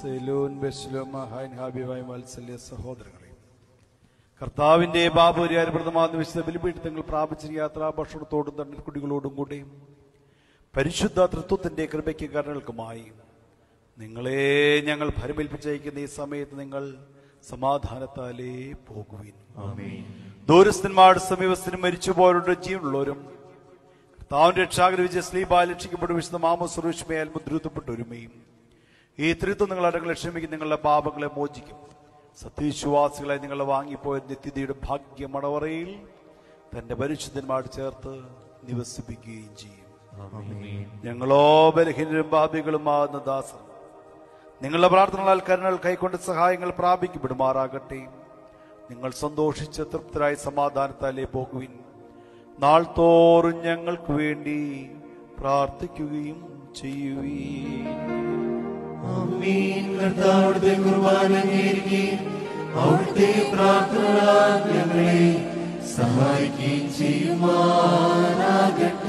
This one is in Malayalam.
സെലൂൻ ബെസ്ലോ മഹാൻ ഹാബിബായ് വാത്സല്യ സഹോദരങ്ങളെ കർത്താവിന്റെ ബാബുര്യാരപ്രദമാകുന്ന വിശുദ്ധ ബലിപീഠങ്ങൾ പ്രാപിച്ച യാത്രാ ഭക്ഷണത്തോടും തണ്ണീർക്കുടികളോടും കൂടെ പരിശുദ്ധ തൃത്വത്തിന്റെ കൃപയ്ക്ക് കാരണങ്ങൾക്കുമായി നിങ്ങളെ ഞങ്ങൾ ഭരമേൽപ്പിച്ചയക്കുന്ന ഈ സമയത്ത് നിങ്ങൾ സമാധാനത്താലേ പോകുവിൻ ദൂരസ്ഥന്മാരുടെ സമീപസ്ഥനും മരിച്ചുപോയവരുടെ ജീവനുള്ളവരും കർത്താവിന്റെ രക്ഷാകര വിജയ സ്ലീബാൽ രക്ഷിക്കപ്പെട്ട വിശുദ്ധ മാമസുരൂഷ്മയാൽ മുദ്രത്തപ്പെട്ടൊരുമയും ഈ ത്രിത്വം നിങ്ങൾ അടങ്ങൾ ക്ഷമിക്കും നിങ്ങളുടെ പാപങ്ങളെ മോചിക്കും സത്യവിശ്വാസികളെ നിങ്ങളെ വാങ്ങിപ്പോയ നിത്യതയുടെ ഭാഗ്യ മണവറയിൽ തന്റെ പരിശുദ്ധന്മാർ ചേർത്ത് നിവസിപ്പിക്കുകയും ചെയ്യും ഞങ്ങളോ ബലഹീനരും പാപികളുമാകുന്ന ദാസർ നിങ്ങളുടെ പ്രാർത്ഥനകളാൽ കരുണകൾ കൈക്കൊണ്ട് സഹായങ്ങൾ പ്രാപിക്കപ്പെടുമാറാകട്ടെ നിങ്ങൾ സന്തോഷിച്ച് തൃപ്തരായി സമാധാനത്താലേ പോകുവിൻ നാൾ തോറും ഞങ്ങൾക്ക് വേണ്ടി പ്രാർത്ഥിക്കുകയും ചെയ്യുവീൻ ആമീൻ കർത്താവിടുത്തെ കുർബാന അംഗീകരിക്കുകയും അവിടുത്തെ പ്രാർത്ഥനകളാൽ ഞങ്ങളെ സഹായിക്കുകയും ചെയ്യുമാറാകട്ടെ